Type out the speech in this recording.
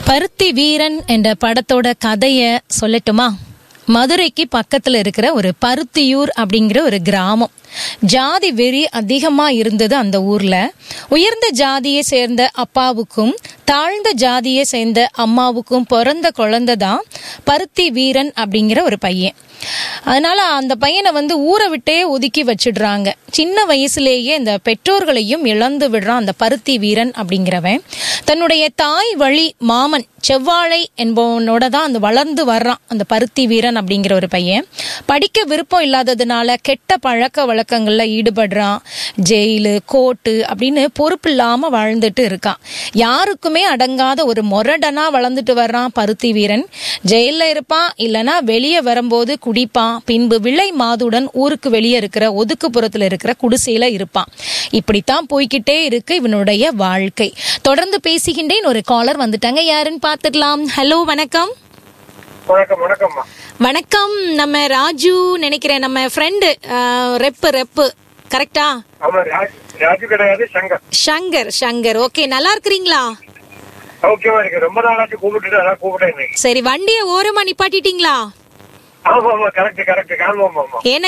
பருத்தி வீரன் என்ற படத்தோட கதைய சொல்லட்டுமா மதுரைக்கு பக்கத்துல இருக்கிற ஒரு பருத்தியூர் அப்படிங்கிற ஒரு கிராமம் ஜாதி வெறி அதிகமா இருந்தது அந்த ஊர்ல உயர்ந்த ஜாதியை சேர்ந்த அப்பாவுக்கும் தாழ்ந்த ஜாதியை சேர்ந்த அம்மாவுக்கும் பிறந்த குழந்தை தான் பருத்தி வீரன் அப்படிங்கிற ஒரு பையன் அதனால அந்த பையனை வந்து ஊரை விட்டே ஒதுக்கி வச்சிடுறாங்க சின்ன வயசுலேயே இந்த பெற்றோர்களையும் இழந்து விடுறான் அந்த பருத்தி வீரன் அப்படிங்கிறவன் தன்னுடைய தாய் வழி மாமன் செவ்வாழை என்பவனோட தான் அந்த வளர்ந்து வர்றான் அந்த பருத்தி வீரன் அப்படிங்கிற ஒரு பையன் படிக்க விருப்பம் இல்லாததுனால கெட்ட பழக்க வழக்கங்கள்ல ஈடுபடுறான் ஜெயிலு கோர்ட்டு அப்படின்னு பொறுப்பு இல்லாம வாழ்ந்துட்டு இருக்கான் யாருக்குமே அடங்காத ஒரு மொரடனா வளர்ந்துட்டு வர்றான் பருத்தி வீரன் ஜெயில்ல இருப்பான் இல்லனா வெளியே வரும்போது குடிப்பான் பின்பு விலை மாதுடன் ஊருக்கு வெளியே இருக்கிற ஒதுக்குப்புறத்துல இருக்கிற குடிசையில இருப்பான் இப்படித்தான் போய்கிட்டே இருக்கு இவனுடைய வாழ்க்கை தொடர்ந்து பேசுகின்றேன் ஒரு காலர் வந்துட்டாங்க யாருன்னு பார்த்துக்கலாம் ஹலோ வணக்கம் வணக்கம் வணக்கம்மா வணக்கம் நம்ம ராஜு நினைக்கிறேன் நம்ம ஃப்ரெண்டு ரெப்பு ரெப்பு கரெக்டா ஆமா ராஜ் ராஜு கிடையாது சங்கர் சங்கர் சங்கர் ஓகே நல்லா இருக்கிறீங்களா ஓகேவா இருக்கு ரொம்ப நாளாச்சு கூப்பிட்டுட்டு அதான் கூப்பிட்டேன் இன்னைக்கு சரி வண்டியை ஓரமா நிப்பாட்டிட்டீங்களா ஆமா ஆமா கரெக்ட் கரெக்ட் ஆமா ஆமா ஆமா ஏன்னா